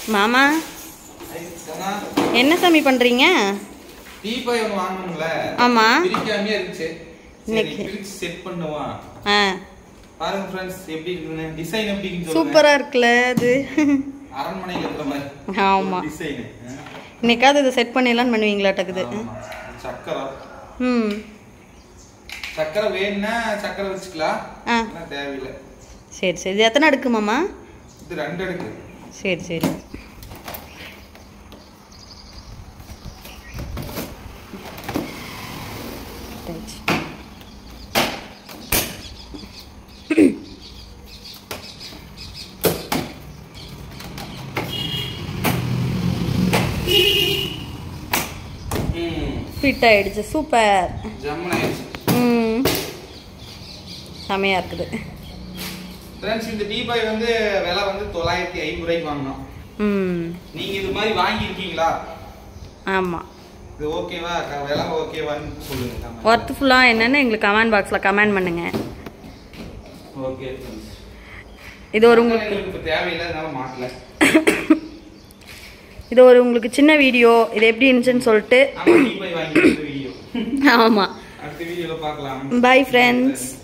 மாமா ஐ, கண்ணா, என்ன சாமி பண்ணுறீங்க டீபாய் ஒன்று வாங்கணும்ல ஆமா. பிரிக்காமே இருந்துச்சு சரி இன்னைக்கு. பிரிச்சு செட் பண்ணுவான் ஆ பாருங்க ஃப்ரெண்ட்ஸ் எப்படி இருக்குன்னு டிசைன் எப்படி இருக்குன்னு சொல்லுங்க சூப்பராக இருக்குல்ல அது அரண்மனையில் இருக்கிற மாதிரி ஆமா. டிசைன் இன்னைக்காவது இதை செட் பண்ணிடலான்னு பண்ணுவீங்களாட்டக்குது சக்கரை ம் சக்கரை வேணும்னா சக்கரை வச்சுக்கலாம் ஆ. இல்லைன்னா தேவையில்லை சரி சரி இது எத்தனை அடுக்கு மாமா இது ரெண்டு அடுக்கு சரி சரி ரைட். ம் ஃபிட் ஆயிடுச்சு சூப்பர் ஜம்முன் ஆயிடுச்சு ம் செமையாக இருக்குது ஃப்ரெண்ட்ஸ் இந்த டீபாய் வந்து விலை வந்து தொள்ளாயிரத்தி ஐம்பது ரூபாய்க்கு வாங்கினோம் ம் நீங்க இது மாதிரி வாங்கியிருக்கீங்களா ஆமாம் இது ஓகேவா க- விலை ஓகேவான்னு சொல்லுங்க comment. ஒர்த்ஃபுல்லாக என்னன்னு எங்களுக்கு கமெண்ட் பாக்ஸில் கமெண்ட் பண்ணுங்கள் ஓகே friends. இது ஒரு சக்கரை உங்களுக்கு எங்களுக்கு இப்ப தேவையில்லை அதனால மாட்டல இது ஒரு உங்களுக்கு சின்ன வீடியோ இது எப்படி இருந்துச்சுன்னு சொல்லிட்டு ஆமா டீபாய் வாங்கி வீடியோ ஆமாம் அடுத்த வீடியோல பார்க்கலாம் பை ஃப்ரெண்ட்ஸ்